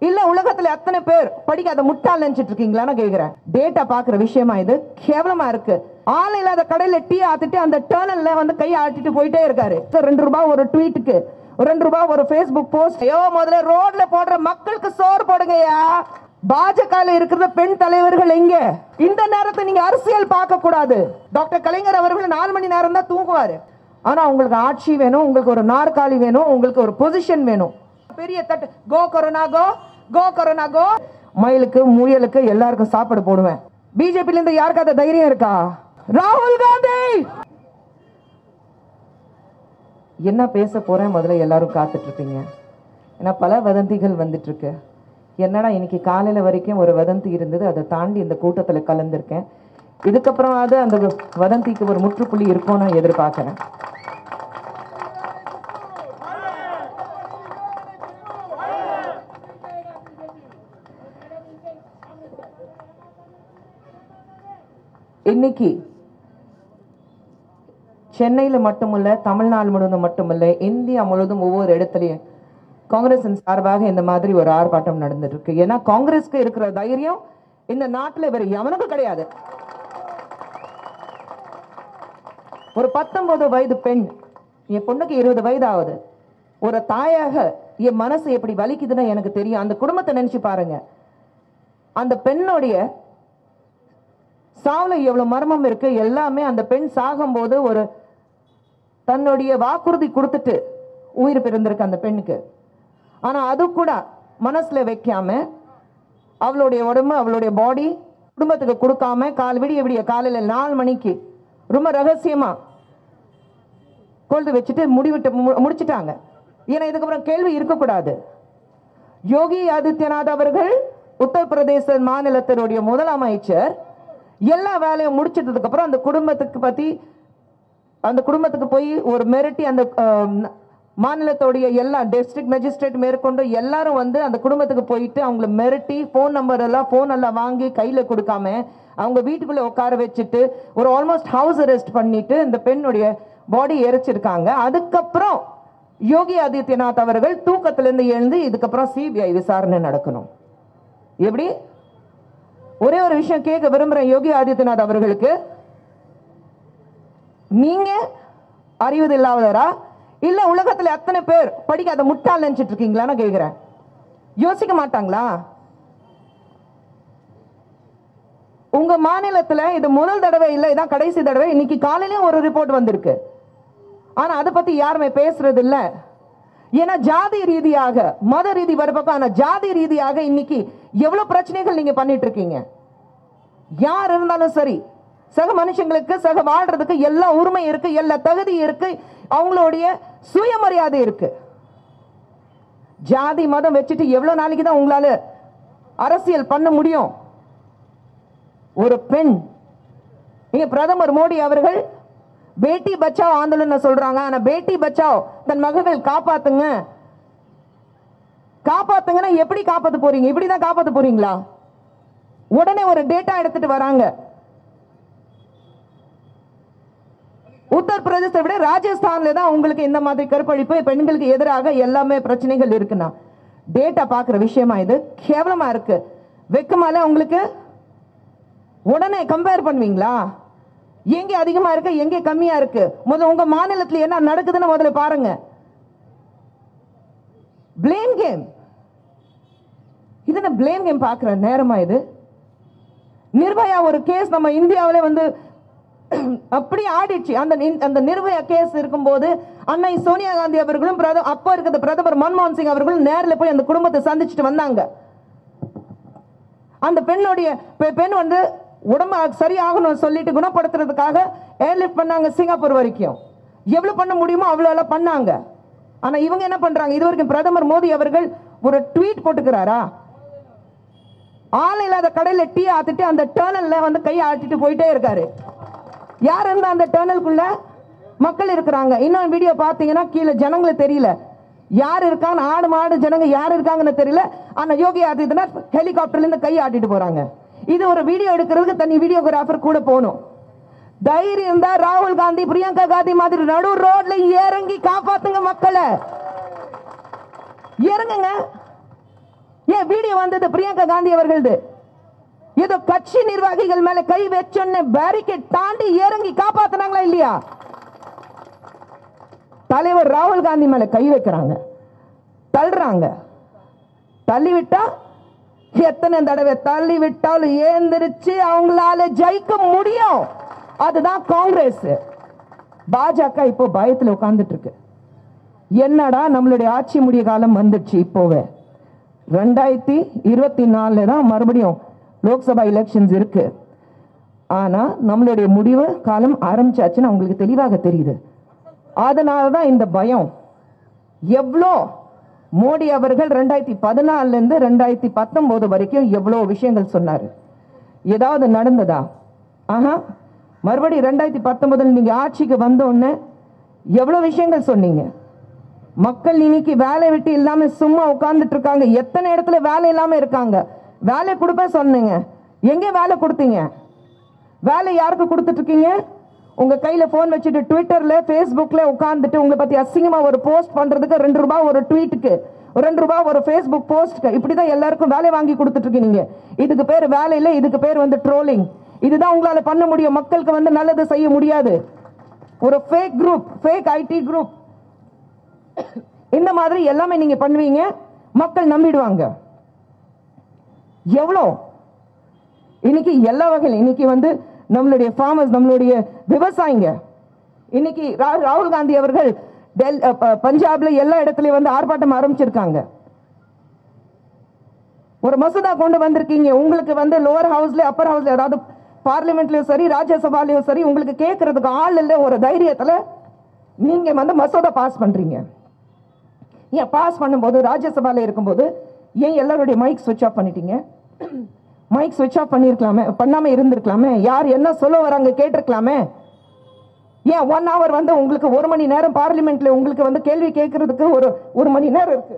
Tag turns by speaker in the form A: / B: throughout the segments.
A: இல்ல உலகத்துல அத்தனை பேர் படிக்காத முட்டாள் நினைச்சிட்டு இருக்கீங்களான்னு கேக்குறேன் டேட்டா பாக்குற விஷயமா இது கேவலமா இருக்கு ஆள் இல்லாத கடையில டீ ஆத்திட்டு அந்த டேர்னல்ல வந்து கையை ஆட்டிட்டு போயிட்டே இருக்காரு ரெண்டு ரூபாய் ஒரு ட்வீட்டுக்கு ரெண்டு ரூபாய் ஒரு ஃபேஸ்புக் போஸ்ட் ஐயோ முதல்ல ரோட்ல போடுற மக்களுக்கு சோறு போடுங்கய்யா பாஜகல இருக்கிற பெண் தலைவர்கள் எங்க இந்த நேரத்தை நீங்க அரசியல் பார்க்க கூடாது டாக்டர் கலைஞர் அவர்கள் நாலு மணி நேரம் தான் தூங்குவாரு ஆனா உங்களுக்கு ஆட்சி வேணும் உங்களுக்கு ஒரு நாற்காலி வேணும் உங்களுக்கு ஒரு பொசிஷன் வேணும் பெரிய தட்டு கோ கொரோனா கோ கோ கொரோனா கோ மயிலுக்கு முயலுக்கு எல்லாருக்கும் சாப்பாடு போடுவேன் பிஜேபில இருந்து யாருக்காவது தைரியம் இருக்கா ராகுல் காந்தி என்ன பேச போறேன் முதல்ல எல்லாரும் காத்துட்டு இருப்பீங்க ஏன்னா பல வதந்திகள் வந்துட்டு இருக்கு என்னடா இன்னைக்கு காலையில வரைக்கும் ஒரு வதந்தி இருந்தது அதை தாண்டி இந்த கூட்டத்துல கலந்திருக்கேன் இதுக்கப்புறமாவது அந்த வதந்திக்கு ஒரு முற்றுப்புள்ளி இருக்கும்னு எதிர்பார்க்கிறேன் இன்னைக்கு சென்னையில மட்டுமல்ல தமிழ்நாடு முழுவதும் மட்டுமல்ல இந்தியா முழுவதும் ஒவ்வொரு இடத்துலயும் காங்கிரசின் சார்பாக இந்த மாதிரி ஒரு ஆர்ப்பாட்டம் நடந்துட்டு இருக்கு ஏன்னா காங்கிரஸ்க்கு இருக்கிற தைரியம் இந்த நாட்டுல வேற எவனுக்கும் கிடையாது ஒரு பத்தொன்பது வயது பெண் என் பொண்ணுக்கு இருபது வயது ஆகுது ஒரு தாயாக என் மனசு எப்படி வலிக்குதுன்னு எனக்கு தெரியும் அந்த குடும்பத்தை நினைச்சு பாருங்க அந்த பெண்ணுடைய சாவுல எவ்வளவு மர்மம் இருக்கு எல்லாமே அந்த பெண் சாகும்போது ஒரு தன்னுடைய வாக்குறுதி கொடுத்துட்டு உயிர் பிறந்திருக்கு அந்த பெண்ணுக்கு ஆனா அது கூட மனசுல வைக்காம அவளுடைய உடம்பு அவளுடைய பாடி குடும்பத்துக்கு கொடுக்காம கால் விடிய விடிய காலையில நாலு மணிக்கு ரொம்ப ரகசியமா கொழுது வச்சுட்டு முடிவிட்டு மு- முடிச்சிட்டாங்க ஏன்னா இதுக்கப்புறம் கேள்வி இருக்கக்கூடாது யோகி ஆதித்யநாத் அவர்கள் உத்தரப்பிரதேச மாநிலத்தினுடைய முதலமைச்சர் எல்லா வேலையும் முடிச்சிட்டதுக்கு அப்புறம் அந்த குடும்பத்துக்கு பத்தி அந்த குடும்பத்துக்கு போய் ஒரு மிரட்டி அந்த ஆம், மாநிலத்தோடைய எல்லா டிஸ்ட்ரிக்ட் மேஜிஸ்ட்ரேட் மேற்கொண்டு எல்லாரும் வந்து அந்த குடும்பத்துக்கு போயிட்டு அவங்கள மிரட்டி ஃபோன் நம்பர் எல்லாம் ஃபோன் எல்லாம் வாங்கி கையில் கொடுக்காம அவங்க வீட்டுக்குள்ள உட்கார வச்சுட்டு ஒரு ஆல்மோஸ்ட் ஹவுஸ் அரெஸ்ட் பண்ணிட்டு இந்த பெண்ணுடைய பாடி எரிச்சிருக்காங்க அதுக்கப்புறம் யோகி ஆதித்யநாத் அவர்கள் தூக்கத்திலிருந்து எழுந்து இதுக்கப்புறம் சிபிஐ விசாரணை நடக்கணும் எப்படி ஒரே ஒரு விஷயம் கேட்க விரும்புறேன் யோகி ஆதித்யநாத் அவர்களுக்கு நீங்க அறிவது இல்லாதவரா இல்ல உலகத்துல அத்தனை பேர் படிக்காத முட்டாள் நினைச்சிட்டு இருக்கீங்களான்னு கேக்குறேன் யோசிக்க மாட்டாங்களா உங்க மாநிலத்துல இது முதல் தடவை இல்ல இதான் கடைசி தடவை இன்னைக்கு காலையிலயும் ஒரு ரிப்போர்ட் வந்திருக்கு ஆனா அதை பத்தி யாருமே பேசுறது இல்ல ஏன்னா ஜாதி ரீதியாக மத ரீதி வர பக்கம் ஆனா ஜாதி ரீதியாக இன்னைக்கு எவ்வளவு பிரச்சனைகள் நீங்க பண்ணிட்டு இருக்கீங்க யார் இருந்தாலும் சரி சக மனுஷங்களுக்கு சக வாழ்றதுக்கு எல்லா உரிமை இருக்கு எல்லா தகுதி இருக்கு அவங்களுடைய சுயமரியாதை இருக்கு ஜாதி மதம் வச்சுட்டு எவ்வளவு நாளைக்கு தான் உங்களால அரசியல் பண்ண முடியும் ஒரு பெண் இங்க பிரதமர் மோடி அவர்கள் பேட்டி பச்சாவ் ஆந்தோலன் சொல்றாங்க ஆனா பேட்டி பச்சாவ் தன் மகள்கள் காப்பாத்துங்க காப்பாத்துங்கன்னா எப்படி காப்பாத்த போறீங்க இப்படிதான் காப்பாத்த போறீங்களா உடனே ஒரு டேட்டா எடுத்துட்டு வராங்க உத்தரப்பிரதேசத்தை விட ராஜஸ்தான்ல தான் உங்களுக்கு இந்த மாதிரி கருப்பழிப்பு பெண்களுக்கு எதிராக எல்லாமே பிரச்சனைகள் இருக்குன்னா டேட்டா பார்க்குற விஷயமா இது கேவலமா இருக்கு வெக்கமால உங்களுக்கு உடனே கம்பேர் பண்ணுவீங்களா எங்கே அதிகமா இருக்கு எங்கே கம்மியா இருக்கு முதல்ல உங்க மாநிலத்துல என்ன நடக்குதுன்னு முதல்ல பாருங்க பிளேம் கேம் இது என்ன பிளேம் கேம் பார்க்குற நேரமா இது நிர்பயா ஒரு கேஸ் நம்ம இந்தியாவிலே வந்து அப்படி ஆடிடுச்சு அந்த நின்- அந்த நிர்பயா கேஸ் இருக்கும்போது அன்னை சோனியா காந்தி அவர்களும் பிரத அப்போ இருக்கிற பிரதமர் மன்மோகன் சிங் அவர்களும் நேரில் போய் அந்த குடும்பத்தை சந்திச்சுட்டு வந்தாங்க அந்த பெண்ணுடைய பெ- பெண் வந்து உடம்பு சரியாகணும் சொல்லிட்டு குணப்படுத்துறதுக்காக ஏர்லிஃப்ட் பண்ணாங்க சிங்கப்பூர் வரைக்கும் எவ்வளவு பண்ண முடியுமோ அவ்வளோ எல்லாம் பண்ணாங்க ஆனா இவங்க என்ன பண்றாங்க இது வரைக்கும் பிரதமர் மோடி அவர்கள் ஒரு ட்வீட் போட்டுக்கிறாரா ஆள் இல்லாத கடையில டீ ஆத்திட்டு அந்த டேர்னல்ல வந்து கையை ஆட்டிட்டு போயிட்டே இருக்காரு யார் இருந்தா அந்த டேர்னலுக்குள்ள மக்கள் இருக்கிறாங்க இன்னும் வீடியோ பார்த்தீங்கன்னா கீழே ஜனங்களுக்கு தெரியல யார் இருக்காங்க ஆடு மாடு ஜனங்க யார் இருக்காங்கன்னு தெரியல ஆனா யோகி ஆதித்யநாத் ஹெலிகாப்டர்ல இருந்து கையை ஆட்டிட்டு போறாங்க இது ஒரு வீடியோ எடுக்கிறதுக்கு தனி வீடியோகிராஃபர் கூட போகணும் தைரியம் இருந்தா ராகுல் காந்தி பிரியங்கா காந்தி மாதிரி நடு ரோட்ல இறங்கி காப்பாத்துங்க மக்களை இறங்குங்க ஏன் வீடியோ வந்தது பிரியங்கா காந்தி அவர்களது ஏதோ கட்சி நிர்வாகிகள் மேல கை வச்சோன்னு பேரிகேட் தாண்டி இறங்கி காப்பாத்துனாங்களா இல்லையா தலைவர் ராகுல் காந்தி மேல கை வைக்கிறாங்க தள்ளுறாங்க தள்ளி விட்டா எத்தனை தடவை தள்ளி விட்டாலும் ஏந்திரிச்சு அவங்களால ஜெயிக்க முடியும் அதுதான் காங்கிரஸ் பாஜக இப்போ பயத்துல உட்கார்ந்துட்டு இருக்கு என்னடா நம்மளுடைய ஆட்சி முடிய காலம் வந்துடுச்சு இப்போவே ரெண்டாயிரத்தி இருபத்தி நாலுல தான் மறுபடியும் லோக்சபா எலெக்ஷன்ஸ் இருக்கு ஆனா நம்மளுடைய முடிவு காலம் ஆரம்பிச்சாச்சுன்னு அவங்களுக்கு தெளிவாக தெரியுது அதனால தான் இந்த பயம் எவ்வளோ மோடி அவர்கள் ரெண்டாயிரத்தி பதினாலுல இருந்து ரெண்டாயிரத்தி பத்தொன்பது வரைக்கும் எவ்வளோ விஷயங்கள் சொன்னாரு ஏதாவது நடந்ததா ஆஹா மறுபடியும் ரெண்டாயிரத்தி பத்தொன்பதுல நீங்க ஆட்சிக்கு வந்த உடனே எவ்வளோ விஷயங்கள் சொன்னீங்க மக்கள் இன்னைக்கு வேலை விட்டு இல்லாம சும்மா உட்கார்ந்துட்டு இருக்காங்க எத்தனை இடத்துல வேலை இல்லாம இருக்காங்க வேலை கொடுப்பேன் சொன்னீங்க எங்க வேலை கொடுத்தீங்க வேலை யாருக்கு கொடுத்துட்டு இருக்கீங்க உங்க கையில போன் வச்சுட்டு ட்விட்டர்ல ஃபேஸ்புக்ல உட்கார்ந்துட்டு உங்களை பத்தி அசிங்கமா ஒரு போஸ்ட் பண்றதுக்கு ரெண்டு ரூபாய் ஒரு ட்வீட்டுக்கு ரெண்டு ரூபாய் ஒரு ஃபேஸ்புக் போஸ்ட்க்கு இப்படிதான் எல்லாருக்கும் வேலை வாங்கி கொடுத்துட்டு இருக்கீங்க இதுக்கு பேர் வேலை இல்லை இதுக்கு பேர் வந்து ட்ரோலிங் இதுதான் உங்களால பண்ண முடியும் மக்களுக்கு வந்து நல்லது செய்ய முடியாது ஒரு fake group fake ID group இந்த மாதிரி எல்லாமே நீங்க பண்ணுவீங்க மக்கள் நம்பிடுவாங்க எவ்வளோ இன்னைக்கு எல்லா வகையிலும் இன்னைக்கு வந்து நம்மளுடைய ஃபார்மர்ஸ் நம்மளுடைய விவசாயிங்க இன்னைக்கு ரா- ராகுல் காந்தி அவர்கள் டெல் அ, ப- பஞ்சாப்ல எல்லா இடத்துலயும் வந்து ஆர்ப்பாட்டம் ஆரம்பிச்சிருக்காங்க ஒரு மசோதா கொண்டு வந்திருக்கீங்க உங்களுக்கு வந்து லோவர் ஹவுஸ்ல அப்பர் ஹவுஸ்ல அதாவது பார்லிமெண்ட்லயும் சரி ராஜ்யசபாலையும் சரி உங்களுக்கு கேட்கறதுக்கு ஆள் இல்லை ஒரு தைரியத்துல நீங்க வந்து மசோதா பாஸ் பண்றீங்க ஏன் பாஸ் பண்ணும்போது ராஜ்யசபால இருக்கும்போது ஏன் எல்லாருடைய மைக் ஸ்விட்ச் ஆஃப் பண்ணிட்டீங்க மைக் ஸ்விட்ச் ஆஃப் பண்ணியிருக்கலாமே பண்ணாம இருந்திருக்கலாமே யார் என்ன சொல்ல வராங்க கேட்டிருக்கலாமே ஏன் ஒன் hour வந்து உங்களுக்கு ஒரு மணி நேரம் பார்லிமெண்ட்ல உங்களுக்கு வந்து கேள்வி கேட்கறதுக்கு ஒரு ஒரு மணி நேரம் இருக்கு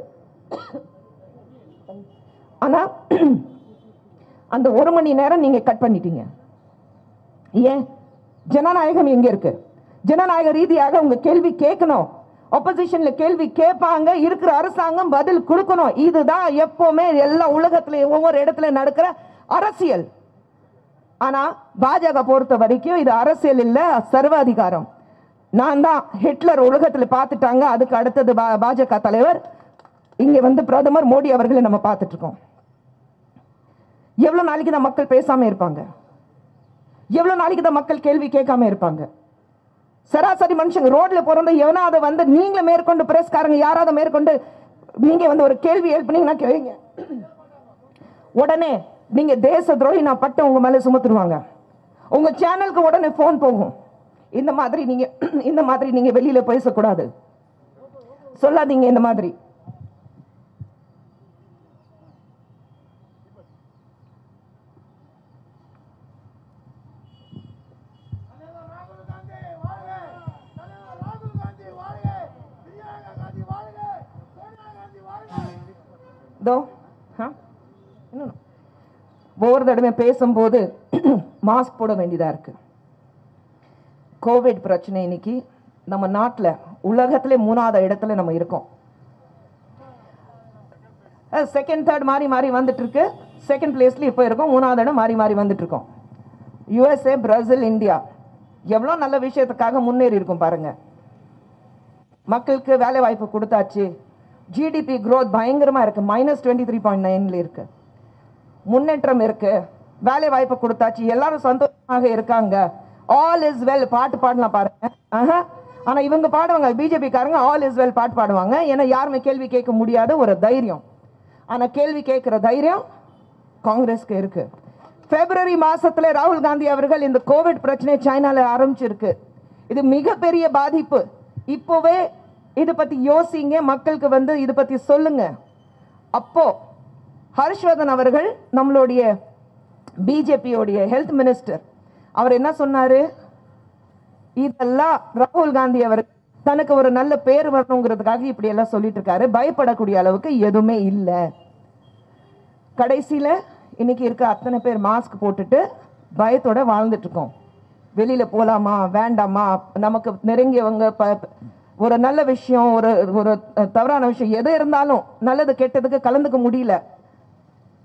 A: ஆனா அந்த ஒரு மணி நேரம் நீங்க கட் பண்ணிட்டீங்க ஏன் ஜனநாயகம் எங்க இருக்கு ஜனநாயக ரீதியாக உங்க கேள்வி கேட்கணும் ஆப்போசிஷன்ல கேள்வி கேட்பாங்க இருக்கிற அரசாங்கம் பதில் கொடுக்கணும் இதுதான் எப்பவுமே எல்லா உலகத்துல ஒவ்வொரு இடத்துல நடக்கிற அரசியல் ஆனா பாஜக பொறுத்த வரைக்கும் இது அரசியல் இல்ல சர்வாதிகாரம் நான் தான் ஹிட்லர் உலகத்துல பார்த்துட்டாங்க அதுக்கு அடுத்தது பா- பாஜக தலைவர் இங்க வந்து பிரதமர் மோடி அவர்களை நம்ம பார்த்துட்டு இருக்கோம் எவ்வளவு நாளைக்கு தான் மக்கள் பேசாம இருப்பாங்க எவ்வளவு நாளைக்கு தான் மக்கள் கேள்வி கேட்காம இருப்பாங்க சராசரி மனுஷங்க ரோட்ல பிறந்த எவனாவது வந்து நீங்கள மேற்கொண்டு பிரஸ்காரங்க யாராவது மேற்கொண்டு நீங்க வந்து ஒரு கேள்வி எழுப்பினீங்கன்னா கேளுங்க உடனே நீங்க தேச துரோகி நான் பட்டம் உங்க மேல சுமத்துருவாங்க உங்க சேனலுக்கு உடனே ஃபோன் போகும் இந்த மாதிரி நீங்க இந்த மாதிரி நீங்க வெளியில பேசக்கூடாது சொல்லாதீங்க இந்த மாதிரி
B: தலைவர் ராகுல் காந்தி வாழ்க தலைவர் ராகுல் காந்தி வாழ்க பிரியங்கா காந்தி வாழ்க சோனியா காந்தி வாழ்க
A: இதோ ஆ? இன்னொன்னு. ஒவ்வொரு தடவை பேசும்போது மாஸ்க் போட வேண்டியதா இருக்கு கோவிட் பிரச்சனை இன்னைக்கு நம்ம நாட்டில் உலகத்திலே மூணாவது இடத்துல நம்ம இருக்கோம் செகண்ட் தேர்ட் மாறி மாறி வந்துட்டு இருக்கு செகண்ட் பிளேஸ்ல இப்போ இருக்கோம் மூணாவது இடம் மாறி மாறி வந்துட்டு இருக்கோம் யுஎஸ்ஏ பிரேசில் இந்தியா எவ்வளோ நல்ல விஷயத்துக்காக முன்னேறி இருக்கும் பாருங்க மக்களுக்கு வேலை வாய்ப்பு கொடுத்தாச்சு ஜிடிபி growth பயங்கரமா இருக்கு மைனஸ் டுவெண்ட்டி த்ரீ பாயிண்ட் நைன்ல இருக்கு முன்னேற்றம் இருக்கு வேலை வாய்ப்பு கொடுத்தாச்சு எல்லாரும் சந்தோஷமாக இருக்காங்க ஆல் இஸ் வெல் பாட்டு பாடலாம் பாருங்க ஆஹா. ஆனா இவங்க பாடுவாங்க பிஜேபி காரங்க ஆல் இஸ் வெல் பாட்டு பாடுவாங்க ஏன்னா யாருமே கேள்வி கேட்க முடியாத ஒரு தைரியம் ஆனா கேள்வி கேட்கிற தைரியம் காங்கிரஸ்க்கு இருக்கு பிப்ரவரி மாசத்துல ராகுல் காந்தி அவர்கள் இந்த கோவிட் பிரச்சனை சைனால ஆரம்பிச்சிருக்கு இது மிகப்பெரிய பாதிப்பு இப்போவே இதை பத்தி யோசிங்க மக்களுக்கு வந்து இதை பத்தி சொல்லுங்க அப்போ ஹர்ஷ்வர்தன் அவர்கள் நம்மளுடைய பிஜேபியோடைய ஹெல்த் மினிஸ்டர் அவர் என்ன சொன்னாரு இதெல்லாம் ராகுல் காந்தி அவர் தனக்கு ஒரு நல்ல பேர் வரணுங்கிறதுக்காக இப்படி எல்லாம் சொல்லிட்டு இருக்காரு பயப்படக்கூடிய அளவுக்கு எதுவுமே இல்லை கடைசியில இன்னைக்கு இருக்க அத்தனை பேர் மாஸ்க் போட்டுட்டு பயத்தோட வாழ்ந்துட்டு இருக்கோம் வெளியில போலாமா வேண்டாமா நமக்கு நெருங்கியவங்க ப- ஒரு நல்ல விஷயம் ஒரு ஒரு தவறான விஷயம் எது இருந்தாலும் நல்லது கெட்டதுக்கு கலந்துக்க முடியல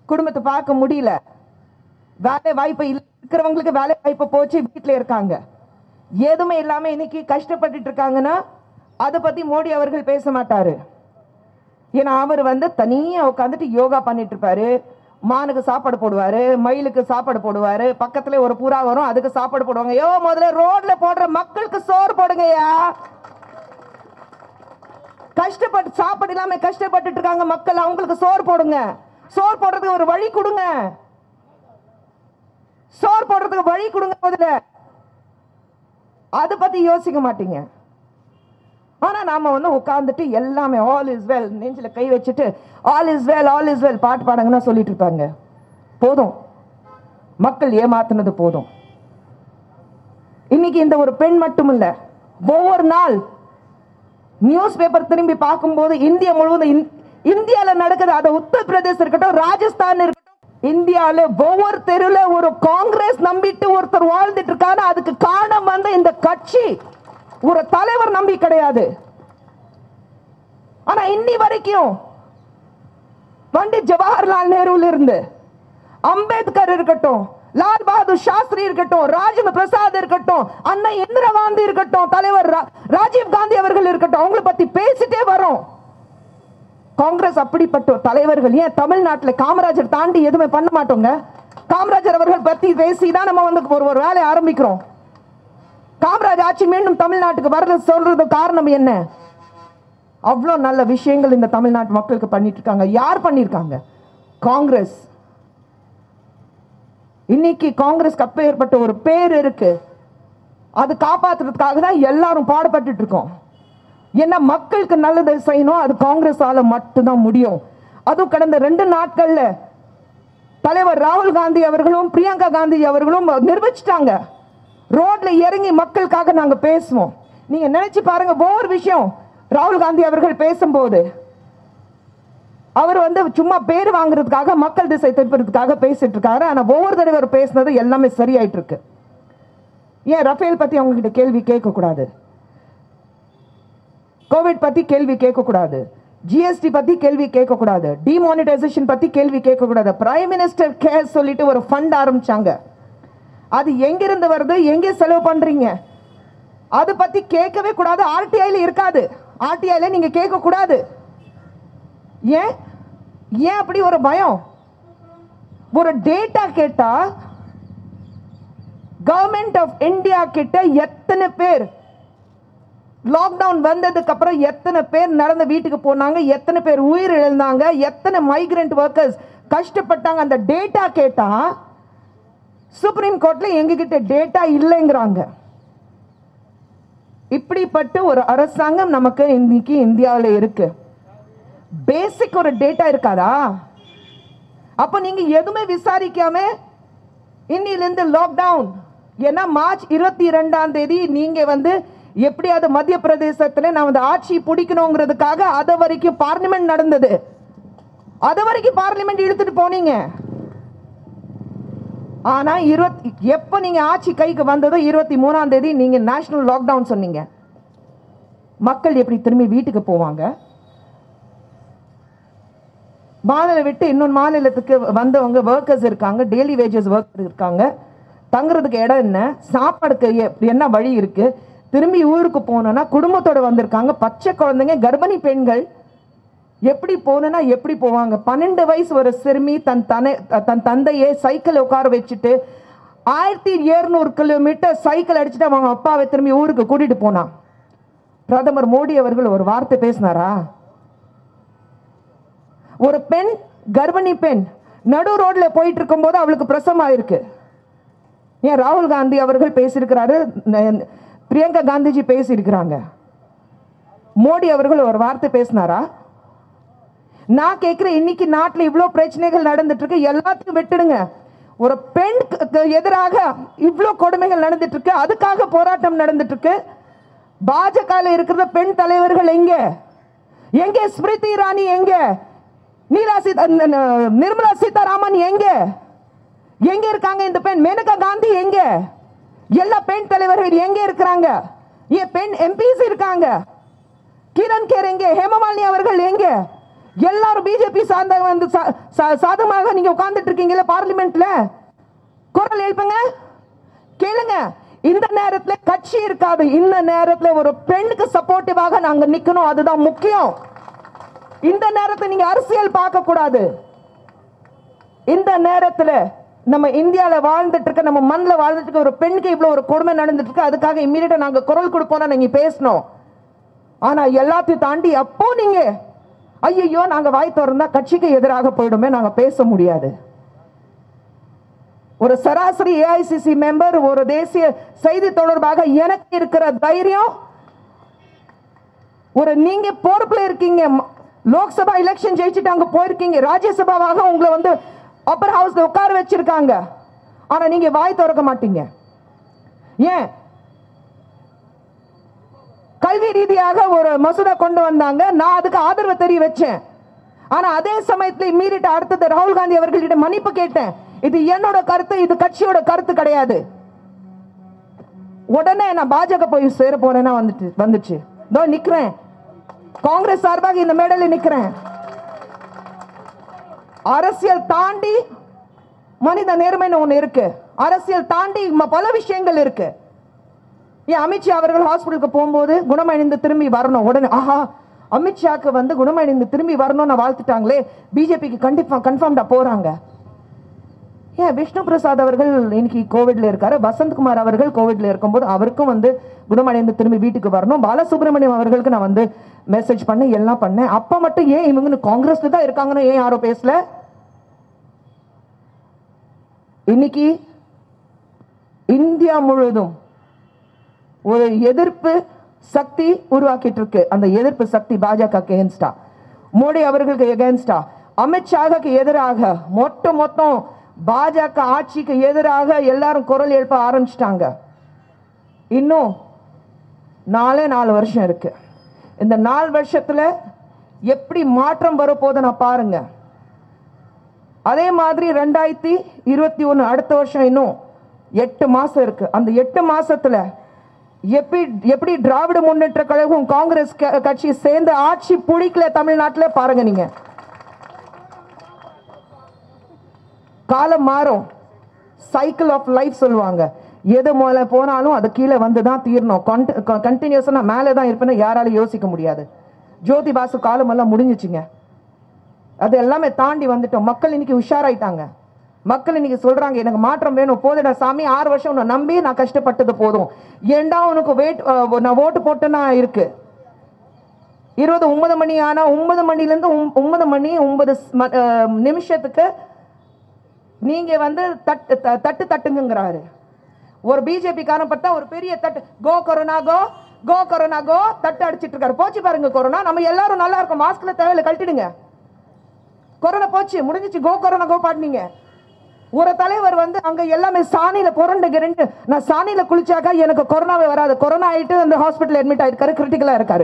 A: குடும்பத்தை பார்க்க முடியல வேலை வாய்ப்பு இல்ல- இருக்கிறவங்களுக்கு வேலை வாய்ப்பு போச்சு வீட்டில் இருக்காங்க எதுவுமே இல்லாம இன்னைக்கு கஷ்டப்பட்டுட்டு இருக்காங்கன்னா அதை பத்தி மோடி அவர்கள் பேச மாட்டாரு ஏன்னா அவர் வந்து தனியா உட்காந்துட்டு யோகா பண்ணிட்டு இருப்பாரு மானுக்கு சாப்பாடு போடுவாரு மயிலுக்கு சாப்பாடு போடுவாரு பக்கத்துல ஒரு புறா வரும் அதுக்கு சாப்பாடு போடுவாங்க யோ முதல்ல ரோட்ல போடுற மக்களுக்கு சோறு போடுங்கய்யா கஷ்டப்பட்டு சாப்பாடு இல்லாம கஷ்டப்பட்டுட்டு இருக்காங்க மக்கள் அவங்களுக்கு சோறு போடுங்க சோறு போடுறதுக்கு ஒரு வழி கொடுங்க சோறு போடுறதுக்கு வழி கொடுங்க முதல்ல அதை பத்தி யோசிக்க மாட்டீங்க ஆனா நாம வந்து உட்கார்ந்துட்டு எல்லாமே ஆல் இஸ் வெல் நெஞ்சில கை வச்சுட்டு all is well all is well பாட்டு பாடுங்கன்னா சொல்லிட்டு இருப்பாங்க போதும் மக்கள் ஏமாத்துனது போதும் இன்னைக்கு இந்த ஒரு பெண் மட்டும் இல்ல ஒவ்வொரு நாள் நியூஸ் பேப்பர் திரும்பி பார்க்கும்போது இந்தியா முழுவதும் இந்- இந்தியால நடக்குது அது உத்தரப்பிரதேசம் இருக்கட்டும் ராஜஸ்தான் இருக்கட்டும் இந்தியால ஒவ்வொரு தெருல ஒரு காங்கிரஸ் நம்பிட்டு ஒருத்தர் வாழ்ந்துட்டு இருக்காரு அதுக்கு காரணம் வந்து இந்த கட்சி ஒரு தலைவர் நம்பி கிடையாது ஆனா இன்னி வரைக்கும் பண்டிட் ஜவஹர்லால் நேருல இருந்து அம்பேத்கர் இருக்கட்டும் லால் பகதூர் சாஸ்திரி இருக்கட்டும் ராஜேந்திர பிரசாத் இருக்கட்டும் அண்ணா இந்திரா காந்தி இருக்கட்டும் தலைவர் ரா- ராஜீவ் காந்தி அவர்கள் இருக்கட்டும் அவங்கள பத்தி பேசிட்டே வரோம் காங்கிரஸ் அப்படிப்பட்ட தலைவர்கள் ஏன் தமிழ்நாட்டுல காமராஜர் தாண்டி எதுவுமே பண்ண மாட்டோங்க காமராஜர் அவர்கள் பத்தி பேசி தான் நம்ம வந்து ஒரு ஒரு வேலையை ஆரம்பிக்கிறோம் காமராஜ் ஆட்சி மீண்டும் தமிழ்நாட்டுக்கு வரது சொல்றது காரணம் என்ன அவ்வளோ நல்ல விஷயங்கள் இந்த தமிழ்நாட்டு மக்களுக்கு பண்ணிட்டு இருக்காங்க யார் பண்ணியிருக்காங்க காங்கிரஸ் இன்னைக்கு காங்கிரஸ்க்கு அப்பேற்பட்ட ஒரு பேர் இருக்கு அது காப்பாத்துறதுக்காக தான் எல்லாரும் பாடுபட்டுட்டு இருக்கோம் ஏன்னா மக்களுக்கு நல்லது செய்யணும் அது காங்கிரஸால மட்டும்தான் முடியும் அதுவும் கடந்த ரெண்டு நாட்கள்ல தலைவர் ராகுல் காந்தி அவர்களும் பிரியங்கா காந்தி அவர்களும் நிர்வகிச்சிட்டாங்க ரோட்ல இறங்கி மக்களுக்காக நாங்க பேசுவோம் நீங்க நினைச்சு பாருங்க ஒவ்வொரு விஷயம் ராகுல் காந்தி அவர்கள் பேசும்போது அவர் வந்து சும்மா பேர் வாங்குறதுக்காக மக்கள் திசை திருப்புறதுக்காக பேசிட்டு இருக்காரு ஆனா ஒவ்வொரு தடவை அவர் பேசுனது எல்லாமே சரியாயிட்டு இருக்கு ஏன் ரஃபேல் பத்தி அவங்க கிட்ட கேள்வி கேட்க கூடாது கோவிட் பத்தி கேள்வி கேட்க கூடாது ஜிஎஸ்டி பத்தி கேள்வி கேட்க கூடாது டிமானிட்டைசேஷன் பத்தி கேள்வி கேட்க கூடாது பிரைம் மினிஸ்டர் கேர் சொல்லிட்டு ஒரு ஃபண்ட் ஆரம்பிச்சாங்க அது எங்கிருந்து வருது எங்க செலவு பண்றீங்க அதை பத்தி கேட்கவே கூடாது ஆர்டிஐல இருக்காது ஆர்டிஐல நீங்க கேட்க கூடாது ஏன் ஏன் அப்படி ஒரு பயம் ஒரு டேட்டா கேட்டா கவர்மெண்ட் ஆஃப் இந்தியா கிட்ட எத்தனை பேர் லாக்டவுன் வந்ததுக்கு அப்புறம் எத்தனை பேர் நடந்த வீட்டுக்கு போனாங்க எத்தனை பேர் உயிர் இழந்தாங்க எத்தனை மைக்ரண்ட் ஒர்க்கர்ஸ் கஷ்டப்பட்டாங்க அந்த டேட்டா கேட்டா சுப்ரீம் கோர்ட்ல எங்ககிட்ட டேட்டா இல்லைங்கிறாங்க இப்படிப்பட்ட ஒரு அரசாங்கம் நமக்கு இன்னைக்கு இந்தியாவில் இருக்கு பேசிக் ஒரு டேட்டா இருக்காதா அப்ப நீங்க எதுவுமே விசாரிக்காம இன்னிலிருந்து லாக்டவுன் ஏன்னா மார்ச் இருபத்தி ரெண்டாம் தேதி நீங்க வந்து எப்படியாவது மத்திய பிரதேசத்துல நான் வந்து ஆட்சி பிடிக்கணுங்கிறதுக்காக அது வரைக்கும் பார்லிமெண்ட் நடந்தது அது வரைக்கும் பார்லிமெண்ட் இழுத்துட்டு போனீங்க ஆனா இருபத்தி எப்போ நீங்க ஆட்சி கைக்கு வந்ததோ இருபத்தி மூணாம் தேதி நீங்க நேஷனல் லாக்டவுன் சொன்னீங்க மக்கள் எப்படி திரும்பி வீட்டுக்கு போவாங்க மாநிலம் விட்டு இன்னொரு மாநிலத்துக்கு வந்தவங்க ஒர்க்கர்ஸ் இருக்காங்க டெய்லி வேஜஸ் ஒர்க்கர் இருக்காங்க தங்குறதுக்கு இடம் என்ன சாப்பாடுக்கு எ- என்ன வழி இருக்கு திரும்பி ஊருக்கு போகணும்னா குடும்பத்தோட வந்திருக்காங்க பச்சை குழந்தைங்க கர்ப்பிணி பெண்கள் எப்படி போகணும்னா எப்படி போவாங்க பன்னெண்டு வயசு ஒரு சிறுமி தன் தனை தன் தந்தையை சைக்கிள் உட்கார வச்சுட்டு ஆயிரத்தி எழுநூறு கிலோமீட்டர் சைக்கிள் அடிச்சுட்டு அவங்க அப்பாவை திரும்பி ஊருக்கு கூட்டிட்டு போனான் பிரதமர் மோடி அவர்கள் ஒரு வார்த்தை பேசினாரா ஒரு பெண் கர்ப்பிணி பெண் நடு ரோட்ல போயிட்டு இருக்கும்போது அவளுக்கு பிரசவம் ஆயிருக்கு ஏன் ராகுல் காந்தி அவர்கள் பேசியிருக்கிறாரு ந- பிரியங்கா காந்திஜி பேசியிருக்கிறாங்க மோடி அவர்கள் ஒரு வார்த்தை பேசினாரா நான் கேட்கிறேன் இன்னைக்கு நாட்டில் இவ்வளோ பிரச்சனைகள் நடந்துட்டு இருக்கு எல்லாத்தையும் விட்டுடுங்க ஒரு பெண்க்கு எதிராக இவ்வளோ கொடுமைகள் நடந்துட்டு இருக்கு அதுக்காக போராட்டம் நடந்துட்டு இருக்கு பாஜகவில் இருக்கிற பெண் தலைவர்கள் எங்க எங்கே ஸ்மிருதி இரானி எங்க நீலா சீதா ந- ந- நிர்மலா சீதாராமன் எங்க எங்க இருக்காங்க இந்த பெண் மேனகா காந்தி எங்க எல்லா பெண் தலைவர்கள் எங்க இருக்கிறாங்க ஏன் பெண் எம்பிஸ் இருக்காங்க கிரண் கேர் எங்கே ஹேமமாலினி அவர்கள் எங்க எல்லாரும் பிஜேபி சார்ந்த வந்து சா- சா- சாதகமாக நீங்க உட்கார்ந்துட்டு இருக்கீங்கல்ல பார்லிமெண்ட்ல குரல் எழுப்புங்க கேளுங்க இந்த நேரத்துல கட்சி இருக்காது இந்த நேரத்துல ஒரு பெண்ணுக்கு சப்போர்ட்டிவாக நாங்க நிக்கணும் அதுதான் முக்கியம் இந்த நேரத்தை நீங்க அரசியல் பார்க்க கூடாது இந்த நேரத்துல நம்ம இந்தியால வாழ்ந்துட்டு இருக்க நம்ம மண்ணில் வாழ்ந்துட்டு இருக்க ஒரு பெண்ணுக்கு இவ்வளவு ஒரு கொடுமை நடந்துட்டு இருக்கு அதுக்காக இம்மீடியட்டா நாங்க குரல் கொடுப்போம்னா நீங்க பேசணும் ஆனா எல்லாத்தையும் தாண்டி அப்போ நீங்க ஐயோ நாங்க வாய் திறந்தா கட்சிக்கு எதிராக போயிடுமே நாங்க பேச முடியாது ஒரு சராசரி ஏஐசிசி மெம்பர் ஒரு தேசிய செய்தி தொடர்பாக எனக்கு இருக்கிற தைரியம் ஒரு நீங்க பொறுப்புல இருக்கீங்க ம- லோக்சபா எலெக்ஷன் ஜெயிச்சுட்டு அங்க போயிருக்கீங்க ராஜ்யசபாவாக உங்களை வந்து அப்பர் ஹவுஸ்ல உட்கார வச்சிருக்காங்க ஆனா நீங்க வாய் திறக்க மாட்டீங்க ஏன் கல்வி ரீதியாக ஒரு மசோதா கொண்டு வந்தாங்க நான் அதுக்கு ஆதரவு தெரிய வச்சேன் ஆனா அதே சமயத்துல மீறிட்டு அடுத்தது ராகுல் காந்தி அவர்களிட மன்னிப்பு கேட்டேன் இது என்னோட கருத்து இது கட்சியோட கருத்து கிடையாது உடனே நான் பாஜக போய் சேர போறேன்னா வந்துட்டு வந்துச்சு இதோ நிக்கிறேன் காங்கிரஸ் சார்பாக இந்த மேடையில நிக்கிறேன் அரசியல் தாண்டி மனித நேர்மைன்னு ஒண்ணு இருக்கு அரசியல் தாண்டி ம- பல விஷயங்கள் இருக்கு ஏன் அமித்ஷா அவர்கள் ஹாஸ்பிட்டலுக்கு போகும்போது குணமடைந்து திரும்பி வரணும் உடனே ஆஹா அமித்ஷாக்கு வந்து குணமடைந்து திரும்பி வரணும்னு வாழ்த்துட்டாங்களே பிஜேபிக்கு கண்டிப்பா கன்ஃபார்ம்டா போறாங்க ஏன் விஷ்ணு பிரசாத் அவர்கள் இன்னைக்கு கோவிட்ல இருக்காரு வசந்த்குமார் அவர்கள் கோவிட்ல இருக்கும்போது அவருக்கும் வந்து குணமடைந்து திரும்பி வீட்டுக்கு வரணும் பாலசுப்ரமணியம் அவர்களுக்கு நான் வந்து மெசேஜ் பண்ணி எல்லாம் பண்ணேன் அப்ப மட்டும் ஏன் இவங்க காங்கிரஸ்ல தான் இருக்காங்கன்னு ஏன் யாரும் பேசல இன்னைக்கு இந்தியா முழுவதும் ஒரு எதிர்ப்பு சக்தி உருவாக்கிட்டு இருக்கு அந்த எதிர்ப்பு சக்தி பாஜக எகென்ஸ்டா மோடி அவர்களுக்கு எகென்ஸ்டா அமித்ஷாவுக்கு எதிராக மொத்த மொத்தம் பாஜக ஆட்சிக்கு எதிராக எல்லாரும் குரல் எழுப்ப ஆரம்பிச்சிட்டாங்க இன்னும் நாலே நாலு வருஷம் இருக்கு இந்த நாலு வருஷத்துல எப்படி மாற்றம் வரப்போகுது நான் பாருங்க அதே மாதிரி ரெண்டாயிரத்தி இருபத்தி ஒன்று அடுத்த வருஷம் இன்னும் எட்டு மாசம் இருக்கு அந்த எட்டு மாசத்துல எப்படி எப்படி திராவிட முன்னேற்ற கழகம் காங்கிரஸ் க- கட்சி சேர்ந்து ஆட்சி பிடிக்கல தமிழ்நாட்டுல பாருங்க நீங்க காலம் மாறும் சைக்கிள் ஆஃப் லைஃப் சொல்லுவாங்க எது முதல்ல போனாலும் அது கீழே வந்து தான் தீரணும் கண்டினியூஸாக நான் மேலே தான் இருப்பேன்னு யாராலும் யோசிக்க முடியாது ஜோதி பாசு காலமெல்லாம் முடிஞ்சிச்சுங்க அது எல்லாமே தாண்டி வந்துட்டோம் மக்கள் இன்னைக்கு உஷாராயிட்டாங்க மக்கள் இன்னைக்கு சொல்றாங்க எனக்கு மாற்றம் வேணும் போதுடா சாமி ஆறு வருஷம் உன்னை நம்பி நான் கஷ்டப்பட்டது போதும் ஏண்டா உனக்கு வெயிட் நான் ஓட்டு போட்டேன்னா இருக்கு இருபது ஒன்பது மணி ஆனா ஒன்பது மணிலேருந்து ஒன்பது மணி ஒன்பது ஸ்- ம- அஹ், நிமிஷத்துக்கு நீங்க வந்து தட்டு த- தட்டு தட்டுங்கிறாரு ஒரு பிஜேபி காரன் பார்த்தா ஒரு பெரிய தட்டு கோ கொரோனா கோ கோ கொரோனா கோ தட்டு அடிச்சிட்டு இருக்காரு போச்சு பாருங்க கொரோனா நம்ம எல்லாரும் நல்லா இருக்கும் மாஸ்க்ல தேவையில்ல கழட்டிடுங்க கொரோனா போச்சு முடிஞ்சிச்சு கோ கொரோனா கோ பாடினீங்க ஒரு தலைவர் வந்து அங்க எல்லாமே சாணியில புரண்டு கிரண்டு நான் சாணியில குளிச்சாக்கா எனக்கு கொரோனாவே வராது கொரோனா ஆயிட்டு அந்த ஹாஸ்பிட்டல் அட்மிட் ஆயிருக்காரு கிரிட்டிக்கலா இருக்காரு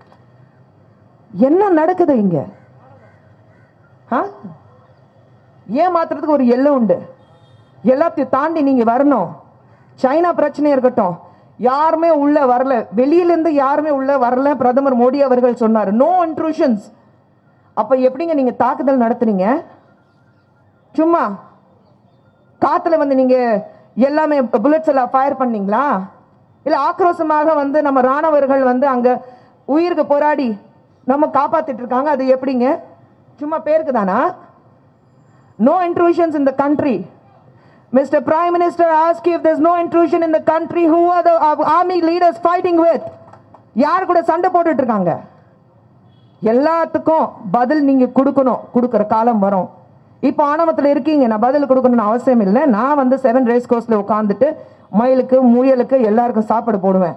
A: என்ன நடக்குது இங்க ஆ? ஏமாத்துறதுக்கு ஒரு எல்லை உண்டு எல்லாத்தையும் தாண்டி நீங்க வரணும் சைனா பிரச்சனை இருக்கட்டும் யாருமே உள்ள வரல வெளியிலேருந்து யாருமே உள்ள வரல பிரதமர் மோடி அவர்கள் சொன்னார் நோ இன்ட்ரூஷன்ஸ் அப்ப எப்படிங்க நீங்க தாக்குதல் நடத்துறீங்க சும்மா காத்துல வந்து நீங்க எல்லாமே புல்லட்ஸ் எல்லாம் ஃபயர் பண்ணீங்களா இல்ல ஆக்ரோஷமாக வந்து நம்ம ராணுவர்கள் வந்து அங்க உயிருக்கு போராடி நம்ம காப்பாத்திட்டு இருக்காங்க அது எப்படிங்க சும்மா பேருக்கு தானா no intrusions in the country. Mr. Prime Minister asked if there's no intrusion in the country, who are the uh, army leaders fighting with? யார் கூட சண்டை போட்டுட்டு இருக்காங்க எல்லாத்துக்கும் பதில் நீங்க கொடுக்கணும் கொடுக்குற காலம் வரும் இப்போ ஆணவத்தில் இருக்கீங்க நான் பதில் கொடுக்கணும்னு அவசியம் இல்லை நான் வந்து செவன் ரேஸ் கோர்ஸ்ல உட்காந்துட்டு மயிலுக்கு முயலுக்கு எல்லாருக்கும் சாப்பாடு போடுவேன்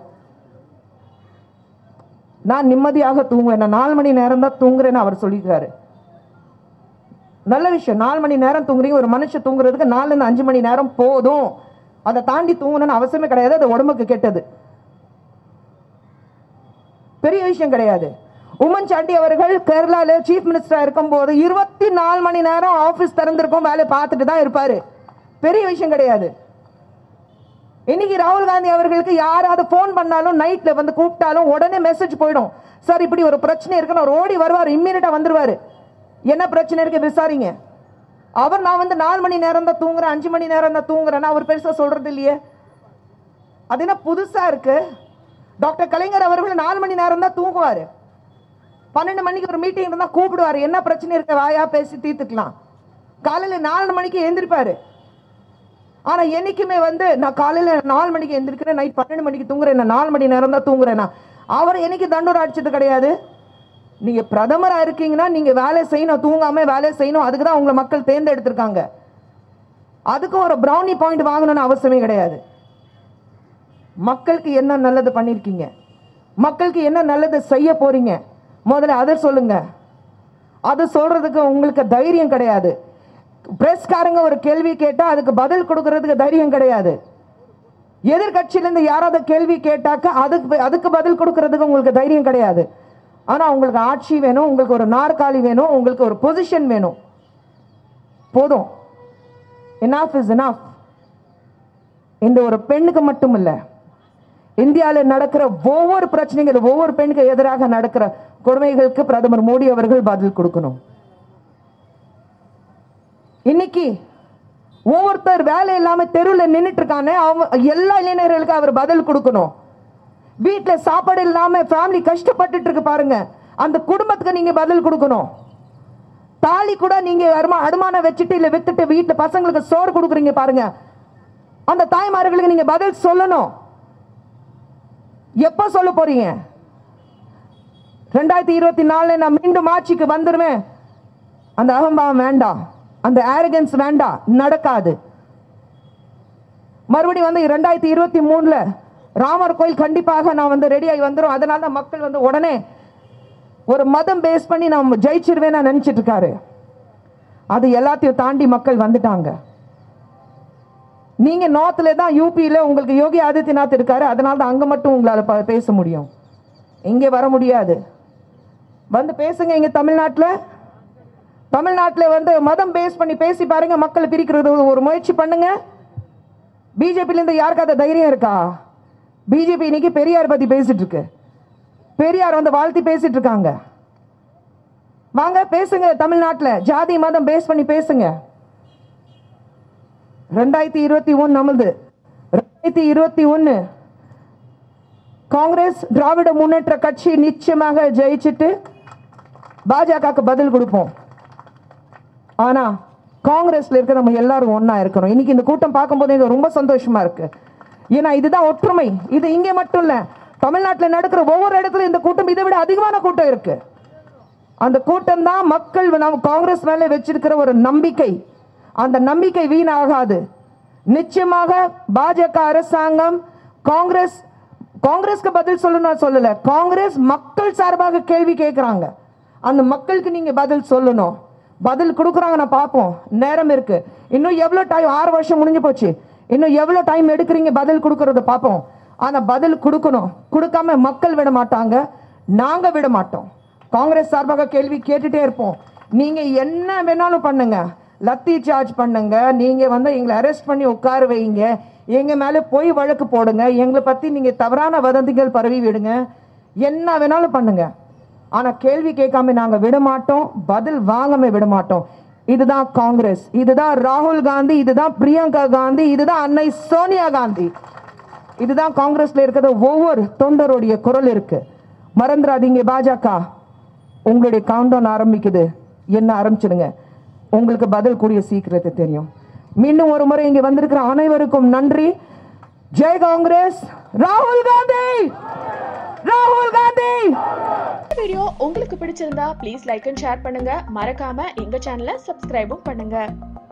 A: நான் நிம்மதியாக தூங்குவேன் நான் நாலு மணி நேரம் தான் தூங்குறேன்னு அவர் சொல்லிக்கிறாரு நல்ல விஷயம் நாலு மணி நேரம் தூங்குறீங்க ஒரு மனுஷன் தூங்குறதுக்கு நாலுல இருந்து அஞ்சு மணி நேரம் போதும் அதை தாண்டி தூங்கணும்னு அவசியமே கிடையாது அது உடம்புக்கு கெட்டது பெரிய விஷயம் கிடையாது உமன் சாண்டி அவர்கள் கேரளால சீஃப் மினிஸ்டரா இருக்கும்போது இருபத்தி நாலு மணி நேரம் ஆபீஸ் திறந்திருக்கும் வேலையை பார்த்துட்டு தான் இருப்பாரு பெரிய விஷயம் கிடையாது இன்னைக்கு ராகுல் காந்தி அவர்களுக்கு யாராவது ஃபோன் பண்ணாலும் நைட்ல வந்து கூப்பிட்டாலும் உடனே மெசேஜ் போயிடும் சார் இப்படி ஒரு பிரச்சனை இருக்குன்னு அவர் ஓடி வருவார் இம்மீடியட்டா வந்துருவாரு என்ன பிரச்சனை இருக்கு விசாரிங்க அவர் நான் வந்து நாலு மணி நேரம் தான் தூங்குறேன் அஞ்சு மணி நேரம் தான் தூங்குறேன்னா அவர் பெருசா சொல்றது இல்லையே அது என்ன புதுசா இருக்கு டாக்டர் கலைஞர் அவர்கள் நாலு மணி நேரம் தான் தூங்குவாரு பன்னெண்டு மணிக்கு ஒரு மீட்டிங் இருந்தா கூப்பிடுவாரு என்ன பிரச்சனை இருக்கு வாயா பேசி தீர்த்துக்கலாம் காலையில நாலு மணிக்கு எந்திரிப்பாரு ஆனா என்னைக்குமே வந்து நான் காலையில நாலு மணிக்கு எந்திரிக்கிறேன் நைட் பன்னெண்டு மணிக்கு தூங்குறேன் நான் நாலு மணி நேரம் தான் தூங்குறேன்னா அவர் என்னைக்கு தண்டோட அடிச்சது கிடையாது நீங்க பிரதமரா இருக்கீங்கன்னா நீங்க வேலை செய்யணும் தூங்காம வேலை செய்யணும் அதுக்கு தான் உங்களை மக்கள் தேர்ந்தெடுத்திருக்காங்க அதுக்கு ஒரு ப்ரௌனி பாயிண்ட் வாங்கணும்னு அவசியமே கிடையாது மக்களுக்கு என்ன நல்லது பண்ணியிருக்கீங்க மக்களுக்கு என்ன நல்லது செய்ய போறீங்க முதல்ல அதை சொல்லுங்க அது சொல்றதுக்கு உங்களுக்கு தைரியம் கிடையாது பிரஸ்காரங்க ஒரு கேள்வி கேட்டா அதுக்கு பதில் கொடுக்கறதுக்கு தைரியம் கிடையாது எதிர்கட்சியிலேருந்து யாராவது கேள்வி கேட்டாக்க அதுக்கு அதுக்கு பதில் கொடுக்கறதுக்கு உங்களுக்கு தைரியம் கிடையாது ஆனா உங்களுக்கு ஆட்சி வேணும் உங்களுக்கு ஒரு நாற்காலி வேணும் உங்களுக்கு ஒரு பொசிஷன் வேணும் போதும் enough இஸ் enough இந்த ஒரு பெண்ணுக்கு மட்டும் இல்ல இந்தியாவில் நடக்கிற ஒவ்வொரு பிரச்சனைகள் ஒவ்வொரு பெண்ணுக்கு எதிராக நடக்கிற கொடுமைகளுக்கு பிரதமர் மோடி அவர்கள் பதில் கொடுக்கணும் இன்னைக்கு ஒவ்வொருத்தர் வேலை இல்லாம தெருவில் நின்னுட்டு இருக்கானே அவன் எல்லா இளைஞர்களுக்கும் அவர் பதில் கொடுக்கணும் வீட்டுல சாப்பாடு இல்லாம ஃபேமிலி கஷ்டப்பட்டுட்டு இருக்கு பாருங்க அந்த குடும்பத்துக்கு நீங்க பதில் கொடுக்கணும் தாலி கூட நீங்க வருமா அடமானம் வச்சுட்டு இல்ல வித்துட்டு வீட்டுல பசங்களுக்கு சோறு கொடுக்குறீங்க பாருங்க அந்த தாய்மார்களுக்கு நீங்க பதில் சொல்லணும் எப்ப சொல்ல போறீங்க ரெண்டாயிரத்தி இருபத்தி நாலுல நான் மீண்டும் ஆட்சிக்கு வந்துருவேன் அந்த அகம்பாவம் வேண்டாம் அந்த ஆரகன்ஸ் வேண்டாம் நடக்காது மறுபடியும் வந்து ரெண்டாயிரத்தி இருபத்தி மூணுல ராமர் கோயில் கண்டிப்பாக நான் வந்து ரெடியாகி வந்துடும் அதனால தான் மக்கள் வந்து உடனே ஒரு மதம் பேஸ் பண்ணி நம்ம ஜெயிச்சிருவேன் நான் நினைச்சிட்டு இருக்காரு அது எல்லாத்தையும் தாண்டி மக்கள் வந்துட்டாங்க நீங்க நார்த்ல தான் யூபியில உங்களுக்கு யோகி ஆதித்யநாத் இருக்காரு அதனால தான் அங்க மட்டும் உங்களால ப- பேச முடியும் இங்கே வர முடியாது வந்து பேசுங்க இங்க தமிழ்நாட்டுல தமிழ்நாட்டுல வந்து மதம் பேஸ் பண்ணி பேசி பாருங்க மக்களை பிரிக்கிறது ஒரு முயற்சி பண்ணுங்க பிஜேபில இருந்து யாருக்காவது தைரியம் இருக்கா பிஜேபி இன்னைக்கு பெரியார் பத்தி பேசிட்டு இருக்கு பெரியார் வந்து வாழ்த்தி பேசிட்டு இருக்காங்க வாங்க பேசுங்க தமிழ்நாட்டுல ஜாதி மதம் பேஸ் பண்ணி பேசுங்க ரெண்டாயிரத்தி இருபத்தி ஒன்று நம்மளுது ரெண்டாயிரத்தி இருபத்தி ஒன்று காங்கிரஸ் திராவிட முன்னேற்ற கட்சி நிச்சயமாக ஜெயிச்சுட்டு பாஜகவுக்கு பதில் கொடுப்போம் ஆனா காங்கிரஸ்ல இருக்க நம்ம எல்லாரும் ஒண்ணா இருக்கணும் இன்னைக்கு இந்த கூட்டம் பார்க்கும்போது எனக்கு ரொம்ப சந்தோஷமா இருக்கு ஏன்னா இதுதான் ஒற்றுமை இது இங்கே மட்டும் இல்ல தமிழ்நாட்டில் நடக்கிற ஒவ்வொரு இடத்துலயும் இந்த கூட்டம் இதை விட அதிகமான கூட்டம் இருக்கு அந்த கூட்டம் தான் மக்கள் நம்ம காங்கிரஸ் மேல வச்சிருக்கிற ஒரு நம்பிக்கை அந்த நம்பிக்கை வீணாகாது நிச்சயமாக பாஜக அரசாங்கம் காங்கிரஸ் காங்கிரஸ்க்கு பதில் சொல்லணும் நான் சொல்லல காங்கிரஸ் மக்கள் சார்பாக கேள்வி கேட்குறாங்க அந்த மக்களுக்கு நீங்க பதில் சொல்லணும் பதில் கொடுக்குறாங்க நான் பார்ப்போம் நேரம் இருக்கு இன்னும் எவ்வளோ டைம் ஆறு வருஷம் முடிஞ்சு போச்சு இன்னும் எவ்வளோ டைம் எடுக்கிறீங்க பதில் கொடுக்கறத பார்ப்போம் ஆனா பதில் கொடுக்கணும் கொடுக்காம மக்கள் விட மாட்டாங்க நாங்க விட மாட்டோம் காங்கிரஸ் சார்பாக கேள்வி கேட்டுட்டே இருப்போம் நீங்க என்ன வேணாலும் பண்ணுங்க லத்தி சார்ஜ் பண்ணுங்க நீங்க வந்து எங்களை அரெஸ்ட் பண்ணி உட்கார வைங்க எங்க மேல போய் வழக்கு போடுங்க எங்களை பத்தி நீங்க தவறான வதந்திகள் பரவி விடுங்க என்ன வேணாலும் பண்ணுங்க ஆனா கேள்வி கேட்காம நாங்க விட மாட்டோம் பதில் வாங்காம விட மாட்டோம் இதுதான் காங்கிரஸ் இதுதான் ராகுல் காந்தி இதுதான் பிரியங்கா காந்தி இதுதான் அன்னை சோனியா காந்தி இதுதான் காங்கிரஸ்ல இருக்கிற ஒவ்வொரு தொண்டருடைய குரல் இருக்கு மறந்துடாதீங்க பாஜக உங்களுடைய கவுண்டவுன் ஆரம்பிக்குது என்ன ஆரம்பிச்சிடுங்க உங்களுக்கு பதில் கூடிய சீக்கிரத்தை தெரியும் மீண்டும் ஒரு முறை இங்க வந்திருக்கிற அனைவருக்கும் நன்றி ஜெய் காங்கிரஸ் ராகுல் காந்தி ராகுல் காந்தி
C: இந்த வீடியோ உங்களுக்கு பிடிச்சிருந்தா ப்ளீஸ் லைக் அண்ட் ஷேர் பண்ணுங்க மறக்காம எங்க சேனலை சப்ஸ்கிரைபும் பண்ணுங்க